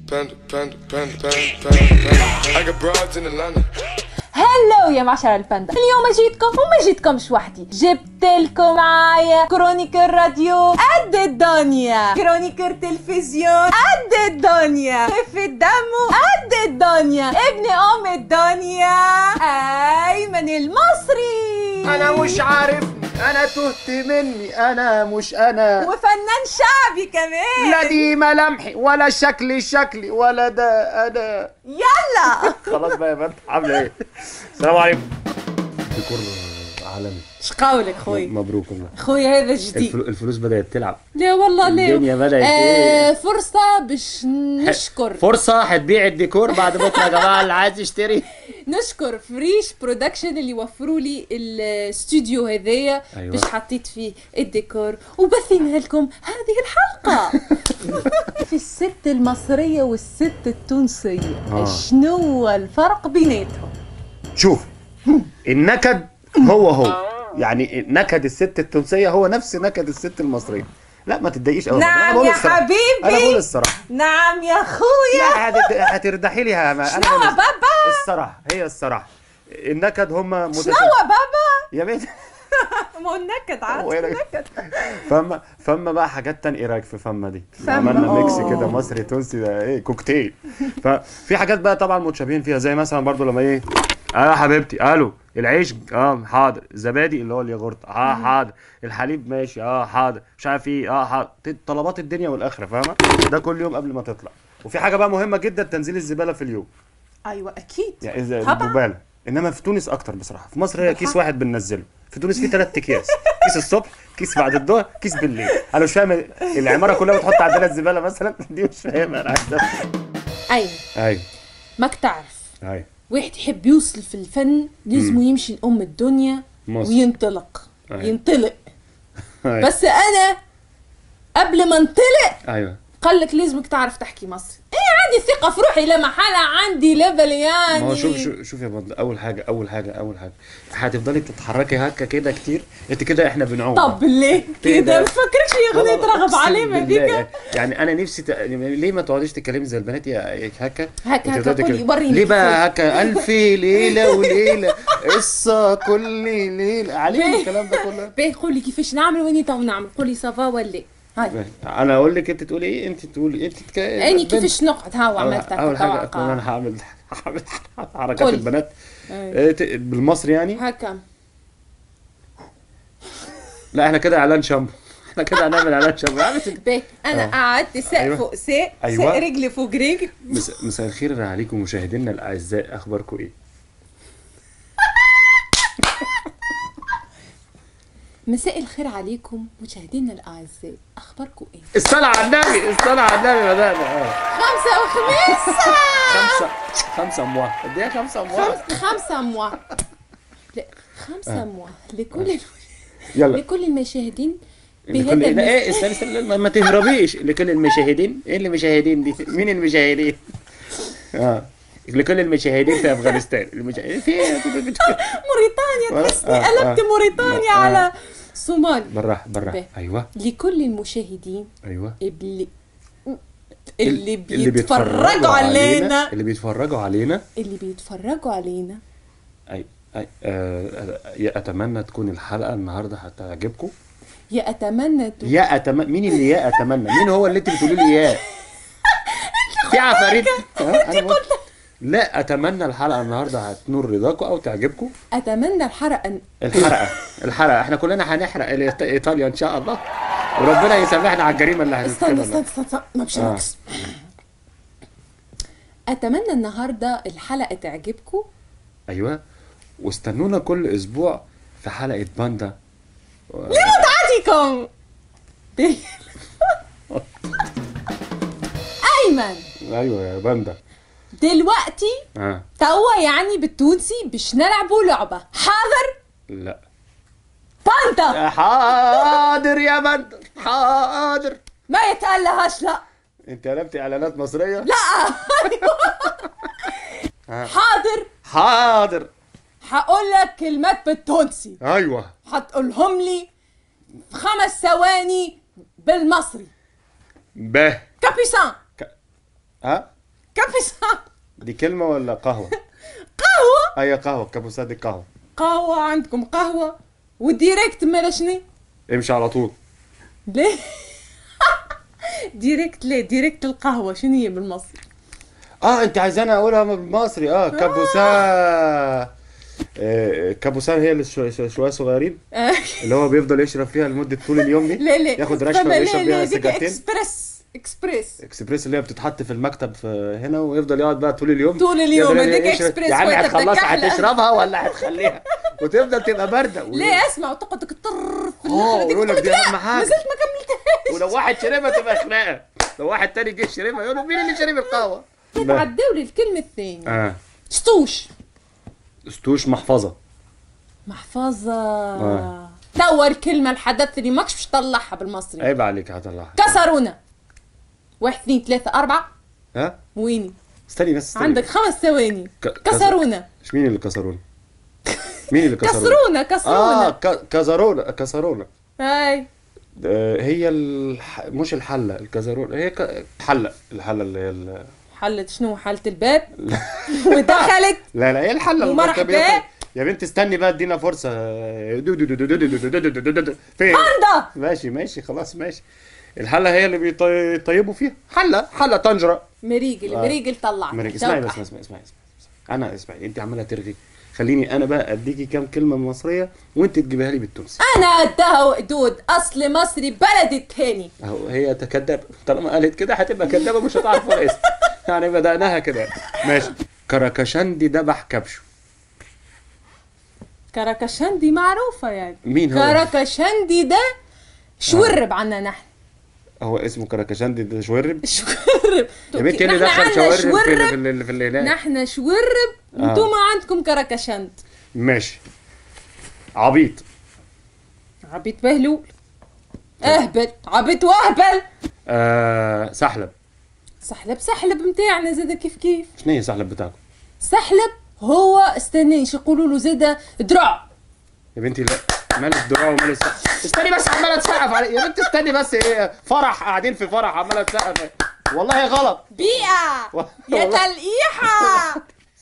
Panda, panda, panda, panda, panda, panda. I got broads in Atlanta. هلو يا معشر الباندا اليوم جيتكم وما جيتكمش وحدي جبت لكم معايا كرونيكر راديو قد الدنيا كرونيكر تلفزيون قد الدنيا خفة دمه قد الدنيا ابن ام الدنيا ايمن المصري انا مش عارفني انا تهت مني انا مش انا وفنان شعبي كمان لا دي ملامحي ولا شكلي شكلي ولا ده انا يلا خلاص بقى يا بنت عامله ايه السلام عليكم ديكور عالمي ايش قولك خوي مبروك والله خوي هذا جديد الفل- الفلوس بدات تلعب لا والله ليه الدنيا بدأت آه إيه؟ فرصة باش نشكر فرصه هتبيع الديكور بعد بكره يا جماعه اللي عايز يشتري نشكر فريش برودكشن اللي وفروا لي الاستوديو هذايا أيوة. باش حطيت فيه الديكور وبثينا لكم هذه الحلقة في الست المصرية والست التونسية آه. شنو الفرق بيناتهم شوف النكد هو هو يعني نكد الست التونسيه هو نفس نكد الست المصريه لا ما تتضايقيش قوي نعم يا حبيبي. انا بقول الصراحه نعم يا خويا لا هت- هتردحي لي يا ما شنو انا بقول بابا الصراحه هي الصراحه النكد هم شنو متشابهين بابا يا بنت ما هو النكد هو عاد إيه رأيك؟ نكد فما فما بقى حاجات تانية ايه رايك في فما دي فما، عملنا ميكس أوه. كده مصري تونسي ده ايه كوكتيل ففي حاجات بقى طبعا متشابهين فيها زي مثلا برضو لما ايه اه يا حبيبتي الو العيش اه حاضر زبادي اللي هو الياغورت اه حاضر الحليب ماشي اه حاضر مش عارف ايه اه حاضر طلبات الدنيا والاخره فاهمه ده كل يوم قبل ما تطلع وفي حاجه بقى مهمه جدا تنزيل الزباله في اليوم ايوه اكيد يعني اذا طبعاً. الزباله انما في تونس اكتر بصراحه في مصر هي كيس واحد بننزله في تونس في ثلاث اكياس كيس الصبح كيس بعد الظهر كيس بالليل انا مش فاهم العماره كلها بتحط عندنا الزباله مثلا دي مش فاهمها انا عايز أفهم. ايوه ايوه ماك تعرف ايوه واحد يحب يوصل في الفن لازم يمشي لأم الدنيا مصر. وينطلق أيوة. ينطلق ايوه بس انا قبل ما انطلق ايوه قال لك لازمك تعرف تحكي مصري ايه عندي ثقه في روحي لا محاله عندي ليفل يعني ما هو شوف شوف شوف يا بطل اول حاجه اول حاجه اول حاجه هتفضلي تتحركي هكا كده كتير انت كده احنا بنعوم طب ليه كده. كده ما تفكرش يا اغنيه والله رغب أقسم عليه بالله هذيك يعني- يعني انا نفسي ت... ليه ما تقعديش تتكلمي زي البنات يا يا هكا هكا، وتفضلي هكا، قولي، تتكلمي. وريني ليه كيف بقى هكا الف ليله وليله قصه كل ليله عليك الكلام ده كله باهي قولي كيفاش نعمل واني تو نعمل قولي سافا ولا هاي انا اقول لك انت تقولي ايه انت تقولي انت تك... اني بنت. كيفاش نقعد هاو أول- عملت اول حاجه توقع. اكون انا هعمل هعمل حركات قولي. البنات أي. إيه، ت- بالمصري يعني هكا لا احنا كده اعلان شامبو احنا كده هنعمل اعلان شامبو عارف انت- باهي انا آه. قعدت ساق أيوة. فوق ساق أيوة. ساق رجلي فوق رجل مس- مساء الخير عليكم مشاهدينا الاعزاء اخباركم ايه مساء الخير عليكم مشاهدينا الاعزاء اخباركم ايه الصلاة على النبي الصلاة على النبي بدأنا اه خمسة وخميس خمسة خمسة موا قد ايه خمسة موا خمس خمسة موا لا خمسة موا لكل يلا لكل المشاهدين لكل بهذا لا المس... ايه استنى استنى ما, ما تهربيش لكل المشاهدين ايه اللي مشاهدين دي مين المشاهدين اه لكل المشاهدين في افغانستان المشاهدين في موريتانيا آه، تحسني آه، قلبت آه. موريتانيا آه. على صومالي بالراحة بالراحة باهي. ايوه لكل المشاهدين ايوه اللي اللي اللي بيتفرجوا علينا اللي بيتفرجوا علينا اللي بيتفرجوا علينا اي اي آه يا اتمنى تكون الحلقه النهارده هتعجبكم يا اتمنى تكون يا اتمنى مين اللي يا اتمنى مين هو اللي انت بتقولي لي يا في عفاريت ها؟ أنا قلت- لا اتمنى الحلقه النهارده هتنور رضاكم او تعجبكم اتمنى الحلقه ان الحلقه الحلقه احنا كلنا هنحرق الإيط- ايطاليا ان شاء الله وربنا يسامحنا على الجريمه اللي استنى هتتكلم استنى استنى, استنى. ما بشاركش اتمنى النهارده الحلقه تعجبكم ايوه واستنونا كل اسبوع في حلقه باندا متعتكم ايمن ايوه يا باندا دلوقتي اه توا يعني بالتونسي باش نلعبوا لعبه حاضر لا بانتا حاضر يا باندا حاضر ما يتقلهاش لا انت قلبتي اعلانات مصريه لا حاضر حاضر هقول لك كلمات بالتونسي ايوه هتقولهم لي في خمس ثواني بالمصري به كابيسان ك... ها دي كلمه ولا قهوه قهوه اي قهوه كابوسات دي قهوه قهوه عندكم قهوه والديريكت مالا شنو امشي على طول ليه ديريكت ليه ديريكت القهوه شنو هي بالمصري اه انت عايزانا اقولها بالمصري اه كابوسا آه، كابوسان هي اللي شويه شوية- شويه صغيرين اللي هو بيفضل يشرب فيها لمده طول اليوم دي لا لا ياخد رشفه فما لا ويشرب لا بيها ديك سيجارتين اكسبريس اكسبريس اكسبريس اللي هي بتتحط في المكتب في هنا ويفضل يقعد بقى طول اليوم طول اليوم، يفضل هذيك يشرب. إكسبريس يا عم وأنت هتخلصها بتكحلة. هتشربها ولا هتخليها وتفضل تبقى بارده ليه اسمع وتقعد تطر في اه الآخر، ويقول لك تقول دي لا، اهم حاجه ما زلت ما كملتهاش ولو واحد شربها تبقى خناقه لو واحد تاني جه شربها يقول له مين اللي شرب القهوه طيب عدوا لي الكلمه الثانيه اه شطوش ستوش محفظه محفظه آه. توا الكلمه الحدث اللي ماكش باش تطلعها بالمصري عيب عليك هطلعها كسرونا واحد اثنين ثلاثة أربعة ها ويني استني بس استني. عندك خمس ثواني ك- كسرونا ايش مين اللي كسرونا مين اللي كسرونا كسرونا اه كسرونا ك- كزرونا كسرونا هاي آه، هي الح... مش الحله الكزرونه هي ك... الحله الحله اللي هي ال... حلت شنو حالة الباب ودخلت لا لا هي الحله ومرحبا. المركبية. يا بنت استني بقى ادينا فرصه دو دو دو دو دو دو دو دو دو دو دو دو. فين باندا ماشي ماشي خلاص ماشي الحله هي اللي بيطيبوا فيها حله حله طنجره مريقل آه. مريقل طلع مريك اسمعي بس اسمعي اسمعي اسمعي انا اسمعي انت عماله ترغي خليني انا بقى اديكي كام كلمه مصريه وانت تجيبها لي بالتونسي انا قدها وقدود اصل مصري بلدي التاني اهو هي كدابه طالما قالت كده هتبقى كدابه مش هتعرف ولا اسم يعني بدأناها كده ماشي كراكشندي ذبح كبشه كراكشندي معروفة يعني مين هو؟ كراكشندي ده شورب عنا نحن هو اسمه كراكشندي ده شورب شورب يا بنتي اللي نحن دخل عنا شورب في ال- في شورب ال- في اللي هناك نحن شورب آه. انتم عندكم كراكشند ماشي عبيط عبيط بهلول اهبل عبيط واهبل آه سحلب سحلب سحلب متاعنا زاد كيف كيف شنو هي سحلب بتاعكم سحلب هو استني شو يقولوا له زاد درع يا بنتي لا مال الدراع ومال السقف استني بس عماله تسقف علي يا بنتي استني بس ايه فرح قاعدين في فرح عماله تسقف والله غلط بيئة يا والله. تلقيحة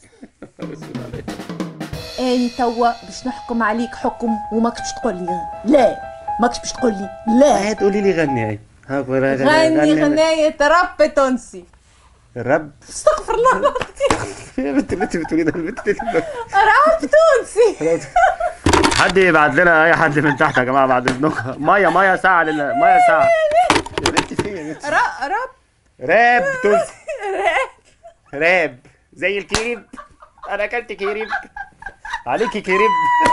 اني توا باش نحكم عليك حكم وماكش باش تقول لي لا ماكش باش تقول لي لا تقولي لي غني اهي ها غني غناية رب تونسي الرب استغفر الله العظيم يا بنت اللي انت بتقولي ده البنت اللي رب تونسي حد يبعت لنا اي حد من تحت يا جماعه بعد اذنكم ميه ميه ساعه لله ميه ساعه يا بنت فين يا بنت ر- رب راب تونسي راب زي الكريب انا اكلت كريب عليكي كريب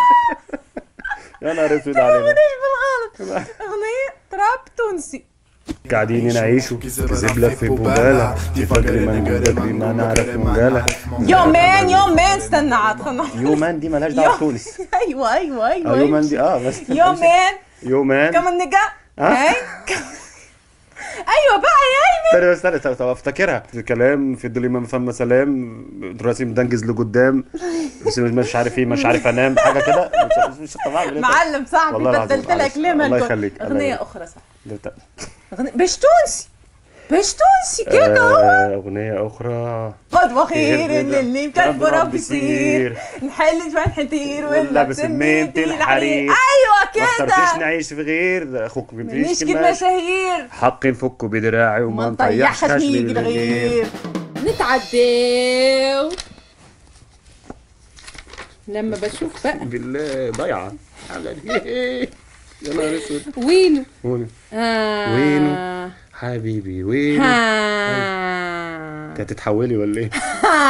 يا نهار اسود علينا ليش بالغلط اغنية راب تونسي قاعدين نعيشوا كذب لف بوبالة في فجر ما نقدر ما نعرف مجالة يومين يومين استنى عاد خلنا يومان دي مالهاش دعوه يوم- بتونس ايوه ايوه اه ايوه يومان دي اه بس يومين يومان كمان نقا ها؟ هاي ايوه بقى يا هيمن استنى استنى طب افتكرها في كلام في الدنيا ما فما سلام راسي مدنجز لقدام بس مش عارف ايه مش عارف انام حاجه كده مش مش طب اعمل ايه طب؟ معلم صاحبي والله العظيم، بدلت لك معلش. كلمة الله الكل. يخليك، الله اغنية يخليك. اخرى صح ده ت- أغنية- باش تونسي باش تونسي كده هو آه، اغنيه اخرى قدوة خير خير اللي اللي رب كان برب رب يصير نحل جوان حتير ولا ولا بسمنت الحرير. ايوه ما اخترتش كده نعيش في غير ده اخوك مفيش مش كلمة كلمه شهير حقي نفكه بدراعي وما ما نطيحش نطيحش خشمي خشمي بالغير الغير نتعداو لما بشوف بقى بالله ضايعه حاجه دي يا نهار اسود وينو قولي. آه. وينو؟ حبيبي وين ها انت هتتحولي ولا ايه؟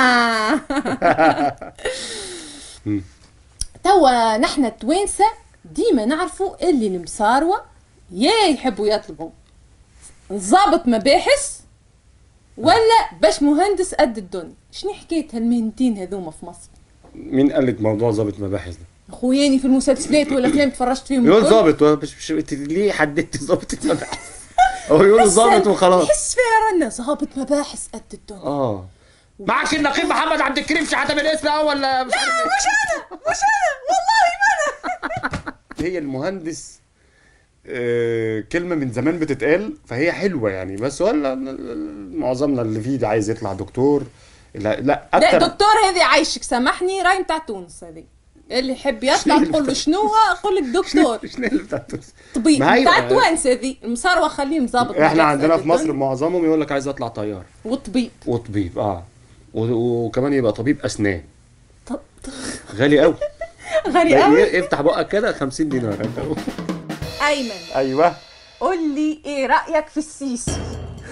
مم. توا نحنا التوانسة ديما نعرفوا اللي المصاروة يا يحبوا يطلبوا ضابط مباحث ولا باش مهندس قد الدنيا شنو حكاية هالمهنتين هذوما في مصر مين قال لك موضوع ضابط مباحث ده؟ خوياني في المسلسلات والافلام تفرجت فيهم يقول الكل. ضابط هو مش مش انت ليه حددت ضابط المباحث؟ هو يقول بس ضابط وخلاص تحس فيها رنا ضابط مباحث قد الدنيا اه معك النقيب محمد عبد الكريم شحاته بالاسم اه ولا مش عارف إيه؟ مش انا مش انا والله ما انا هي المهندس آه، كلمة من زمان بتتقال فهي حلوة يعني بس ولا معظمنا اللي فيه ده عايز يطلع دكتور لا لا لا اكتر دكتور هذه عايشك سامحني راي متاع تونس هذه اللي يحب يطلع شنو تقول له شنو قول لك دكتور شنو اللي بتاع تونس؟ طبيب ما هي متاع بقى- توانس هذه المصاروة خليه مظابط احنا عندنا في مصر الدنيا. معظمهم يقول لك عايز اطلع طيار وطبيب وطبيب اه و- وكمان يبقى طبيب اسنان طب غالي قوي غالي قوي افتح بقك كده 50 دينار انت ايمن ايوه قول لي ايه رايك في السيسي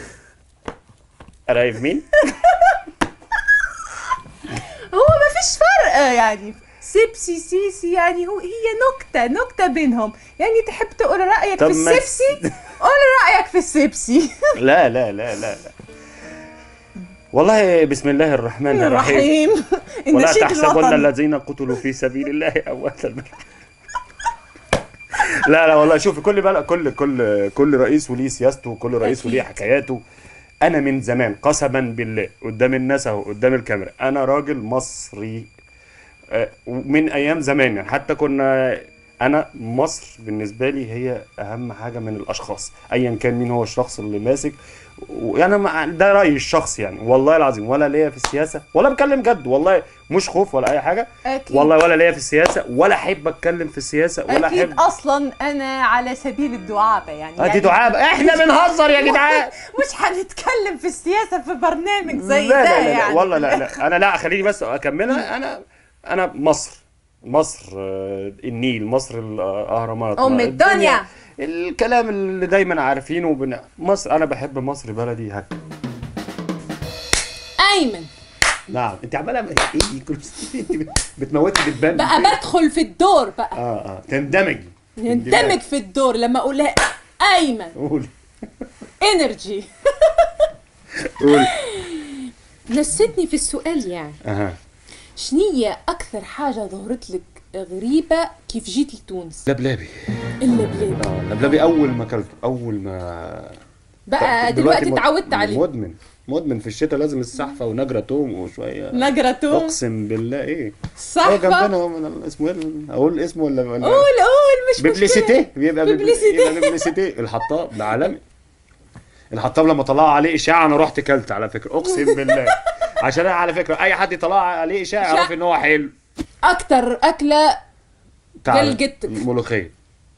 قرايب مين؟ هو ما فيش فرق يعني سيبسي سيسي يعني هو هي نكتة نكتة بينهم يعني تحب تقول رأيك طب في ما- السيبسي قول رأيك في السيبسي لا لا لا لا لا والله بسم الله الرحمن الرحيم الرحيم ولا النشيد تحسبن الوطني الذين قتلوا في سبيل الله امواتا بل لا لا والله شوف كل بلد كل كل كل رئيس وليه سياسته وكل رئيس أكيد. وليه حكاياته انا من زمان قسما بالله قدام الناس اهو قدام الكاميرا انا راجل مصري آه، من ايام زمان يعني حتى كنا انا مصر بالنسبه لي هي اهم حاجه من الاشخاص ايا كان مين هو الشخص اللي ماسك يعني ما- ده رايي الشخصي يعني والله العظيم ولا ليا في السياسه ولا بتكلم جد والله مش خوف ولا اي حاجه أكيد. والله ولا ليا في السياسه ولا احب اتكلم في السياسه ولا أكيد احب أصلا أنا على سبيل الدعابة يعني ادي يعني دعابه احنا بنهزر يا جدعان مش هنتكلم في السياسة في برنامج زي لا ده لا لا, لا يعني والله لا لا انا لا خليني بس اكملها انا انا مصر مصر آه، النيل مصر الاهرامات أم الدنيا. الكلام اللي دايما عارفينه وبن... مصر انا بحب مصر بلدي هك أيمن نعم انت عماله ايه كل انت بت- بتموتي دبان بقى بدخل في الدور بقى اه اه تندمجي يندمج في الدور لما أقول أيمن قولي انرجي قولي نسيتني في السؤال يعني اها شنية أكثر حاجة ظهرت لك غريبة كيف جيت لتونس؟ لبلابي اللبلاب اه لبلابي اول ما اكلته اول ما بقى دلوقتي مد- اتعودت عليه مدمن مدمن في الشتاء لازم السحفه ونجرة توم وشويه نجرته اقسم بالله ايه هو صحبة جنبنا هو من ال- اسمه ايه اقول اسمه ولا ولا قول قول مش مشكلة ببليسيتي بيبقى ببلي- ببليسيتي. يبقى ببليسيتي الحطاب ده عالمي الحطاب لما طلع عليه اشاعه انا رحت كلت على فكره اقسم بالله عشان انا على فكره اي حد يطلع عليه اشاعه إشاعة. يعرف ان هو حلو أكتر أكلة تعال. جلجتك. ملوخيه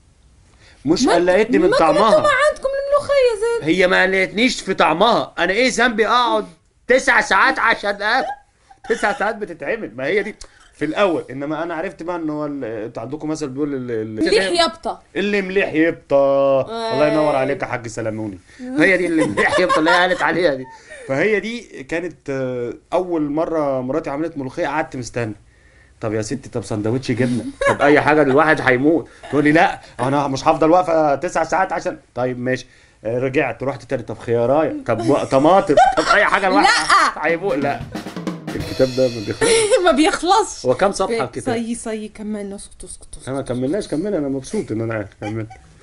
مش ما- قلقتني من ما طعمها كنتوا ما عندكم الملوخية زي هي ما قلقتنيش في طعمها انا ايه ذنبي اقعد تسع ساعات عشان اكل تسع ساعات بتتعمل ما هي دي في الاول انما انا عرفت بقى ان هو ال- انتوا عندكم مثل بيقول ال- ال- مليح يبطة اللي مليح يبطى الله ينور عليك يا حاج سلاموني هي دي اللي مليح يبطى اللي هي قالت عليها دي فهي دي كانت آه، اول مره مراتي عملت ملوخيه قعدت مستني طب يا ستي طب سندوتش جبنه طب اي حاجه الواحد هيموت تقول لي لا انا مش هفضل واقفه تسع ساعات عشان طيب ماشي آه، رجعت رحت تاني طب خيارايه طب و- طماطم طب اي حاجه الواحد هيموت لا الكتاب ده ما بيخلصش ما بيخلصش هو كام صفحه الكتاب؟ صي صي كمان اسكت اسكت اسكت انا ما كملناش كمل انا مبسوط ان انا عارف كمل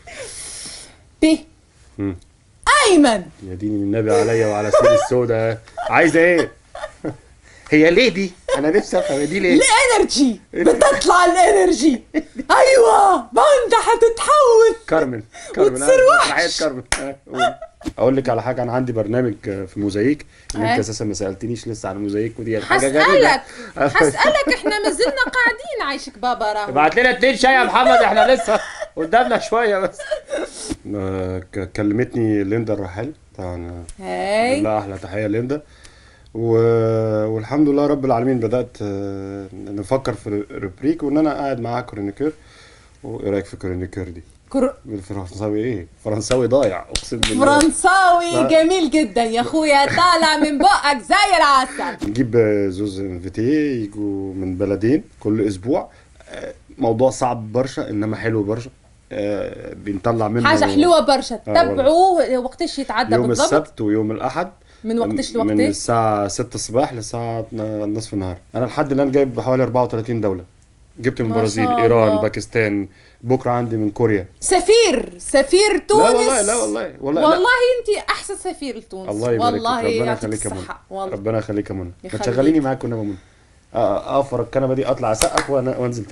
ب مم. أيمن يا دين النبي عليا وعلى سيد السوداء عايزه ايه؟ هي ليه دي؟ انا نفسي افهم دي ليه؟ الانرجي بتطلع الانرجي ايوه ما انت هتتحول كارمن كارمن وتصير أنا وحش. مسرحية كارمن آه، قول. اقول لك على حاجه انا عندي برنامج آه، في موزايك اللي انت آه. اساسا ما سالتنيش لسه عن موزايك ودي حاجه غريبه هسألك هسألك احنا ما زلنا قاعدين عايشك بابا راهو ابعت لنا اتنين شاي يا محمد احنا لسه قدامنا شويه بس آه، ك- كلمتني ليندا الرحال طبعا آه، هاي لا احلى تحيه ليندا و... والحمد لله رب العالمين بدات آه، نفكر في روبريك وان انا قاعد معاها كرونيكير وايه رايك في كرونيكير دي كر... بالفرنساوي ايه فرنساوي ضايع اقسم بالله فرنساوي لا. جميل جدا يا اخويا طالع من بقك زي العسل نجيب آه، زوز انفيتي يجوا من بلدين كل اسبوع آه، موضوع صعب برشا انما حلو برشا آه، بنطلع منه حاجة حلوة برشا والله. تتبعوه وقتاش يتعدى يوم بالضبط السبت ويوم الاحد من وقتش من لوقتش الساعة 6 الصباح للساعة نصف النهار أنا لحد الآن جايب حوالي 34 دولة جبت من ما البرازيل شاء إيران الله. باكستان بكرة عندي من كوريا سفير سفير تونس لا والله لا والله والله لا. والله انت احسن سفير لتونس الله يبارك فيك والله ربنا يعطيك يخليك يا منى الصحة والله ربنا يخليك يا منى ما يخليك. تشغليني معاك كنا منى اقفر الكنبه دي اطلع اسقف وأنا- وانزل تاني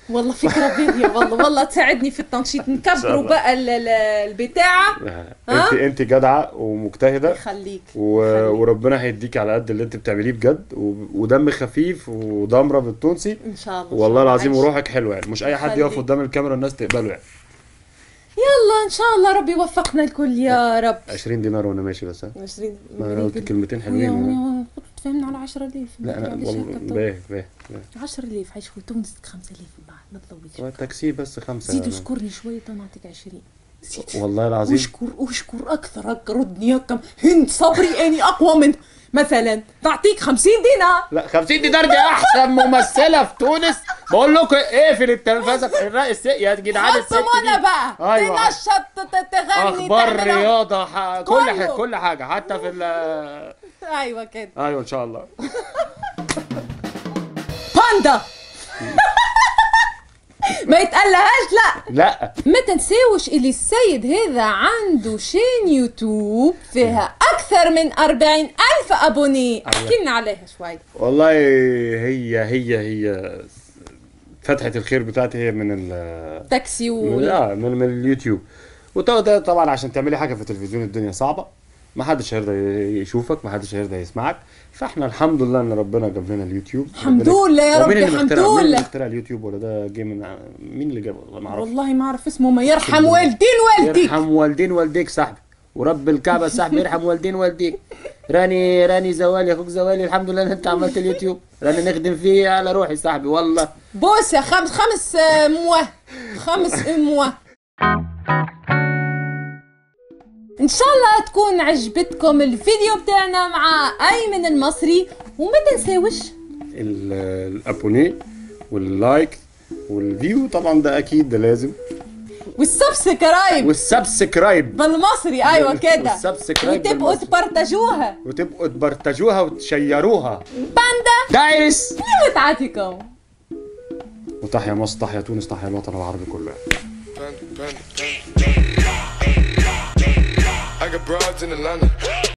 والله فكره باهيه والله والله تساعدني في التنشيط نكبروا الله. بقى ال- ال- البتاعه انت انت جدعه ومجتهده يخليك و... يخليك. وربنا هيديك على قد اللي انت بتعمليه بجد و... ودم خفيف وضمره بالتونسي ان شاء الله والله العظيم عايش. وروحك حلوه يعني مش اي حد يقف خليك. قدام الكاميرا والناس تقبله يعني يلا ان شاء الله ربي يوفقنا الكل يا رب 20 دينار وانا ماشي بس ها 20 ما انا قلت كلمتين ويا حلوين ويا كنت تفهمنا على 10000 لا انا معلش والله هكا طول. باهي باهي باهي. 10000 عايش في تونس 5000 بعد ما تطولش والتاكسي بس خمسة زيد يعني. واشكرني شويه نعطيك 20 زيد والله العظيم واشكر واشكر اكثر هكا ردني هكا هند صبري اني اقوى منه مثلا تعطيك 50 دينار لا 50 دينار دي احسن ممثله في تونس بقول لكم اقفل التلفزه الرئيس يا جدعان الست حطهم انا دي بقى أيوة. تنشط ت- تغني اخبار تعمل- رياضه ح... كل كله. حاجه كل حاجه حتى في ال ايوه كده ايوه ان شاء الله باندا ما يتقلهاش لا لا ما تنساوش اللي السيد هذا عنده شين يوتيوب فيها أكثر من أربعين ألف أبوني احكي لنا عليها شوي والله هي هي هي فتحة الخير بتاعتي هي من ال تاكسي من, و آه من, من اليوتيوب وده ده طبعا عشان تعملي حاجة في التلفزيون الدنيا صعبة ما حدش هيرضى يشوفك ما حدش هيرضى يسمعك فاحنا الحمد لله ان ربنا جاب لنا اليوتيوب الحمد ربنا- لله يا هو مين ربي، اللي الحمد مخترع- مين اللي لله. اخترع اليوتيوب ولا ده جه من مين اللي جابه والله ما اعرفش والله ما أعرف اسمه ما يرحم والدين والديك يرحم والدين والديك صاحبي ورب الكعبه صاحبي يرحم والدين والديك راني راني زوالي اخوك زوالي الحمد لله ان انت عملت اليوتيوب راني نخدم فيه على روحي صاحبي والله بوسة خمس خمس آه، موا خمس موا ان شاء الله تكون عجبتكم الفيديو بتاعنا مع ايمن المصري وما تنساوش ال- الابوني واللايك والفيو طبعا ده اكيد ده لازم والسبسكرايب والسبسكرايب بالمصري ايوه كده والسبسكرايب وتبقوا بالمصري. تبرتجوها وتبقوا تبرتجوها وتشيروها باندا دايس متعتكم وتحيا مصر تحيا تونس تحيا الوطن العربي كله Panda, panda, panda, panda. I got broads in Atlanta.